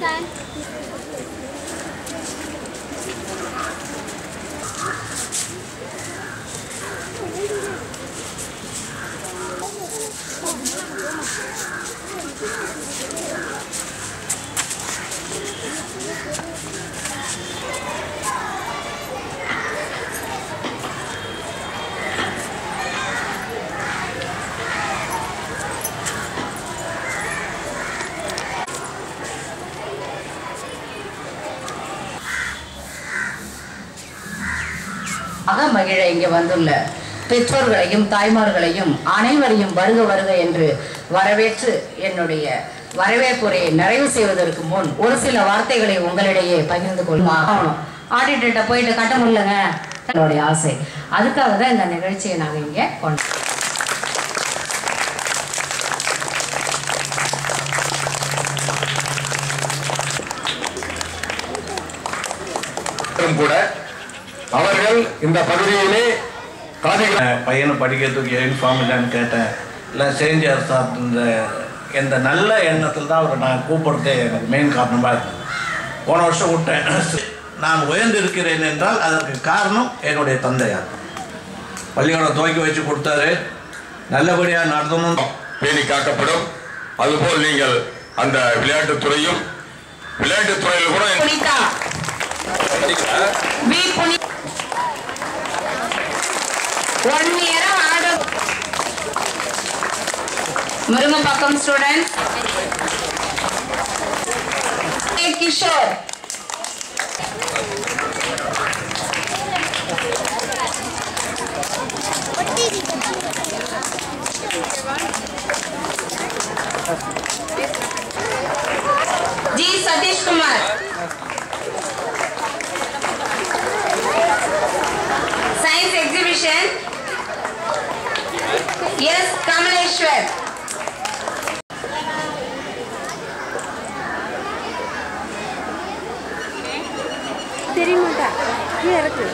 அகமகிழ இங்கே வந்துள்ள பெற்றோர்களையும் தாய்மார்களையும் அனைவரையும் வருக வருக என்று வரவேற்று என்னுடைய வரவேற்புரையை நிறைவு செய்வதற்கு முன் ஒரு சில வார்த்தைகளை உங்களிடையே பகிர்ந்து கொள்ளுமா ஆடிட்டர்கிட்ட போயிட்டு கட்ட முடியலங்க என்னுடைய ஆசை அதுக்காக தான் இந்த நிகழ்ச்சியை நாங்கள் இங்கே கொண்டு மற்றும் கூட அவர்கள் இந்த பகுதியிலே காதிகள் பையனை படிக்கிறதுக்கு யூனிஃபார்ம் இல்லைன்னு கேட்டேன் இல்லை சேஞ்சார் சார் இந்த இந்த நல்ல எண்ணத்தில் தான் அவரை நான் கூப்பிடுறதே எனக்கு மெயின் காரணமாக இருந்தது போன வருஷம் விட்டேன் நான் உயர்ந்திருக்கிறேன் என்றால் அதற்கு காரணம் என்னுடைய தந்தையார் பள்ளிக்கூடம் துவக்கி வச்சு கொடுத்தாரு நல்லபடியாக நடத்தணும் பேணி காக்கப்படும் அதுபோல் நீங்கள் அந்த விளையாட்டுத் துறையும் விளையாட்டுத் துறையில் கூட புனிதா வி புனி ஒன் இயரா ஆடு Murungapakkam student Kishore G Sathishkumar science exhibition S Kamaleshwar தெரியுமாட்டா கீழே இருக்கு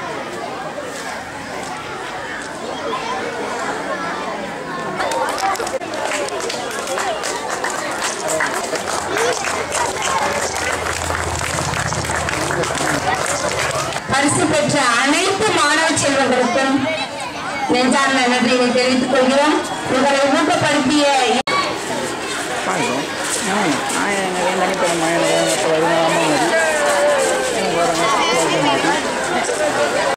பரிசு பெற்ற அனைத்து மாணவ செல்வங்களுக்கும் நெஞ்சார்ந்த நன்றியை தெரிவித்துக் கொள்கிறோம் உங்களை ஊக்கப்படுத்திய பாருங்க நான் எங்கள் தனிப்பட்ட மகன் பதினாறாம் தேதி எனக்கு வரேன்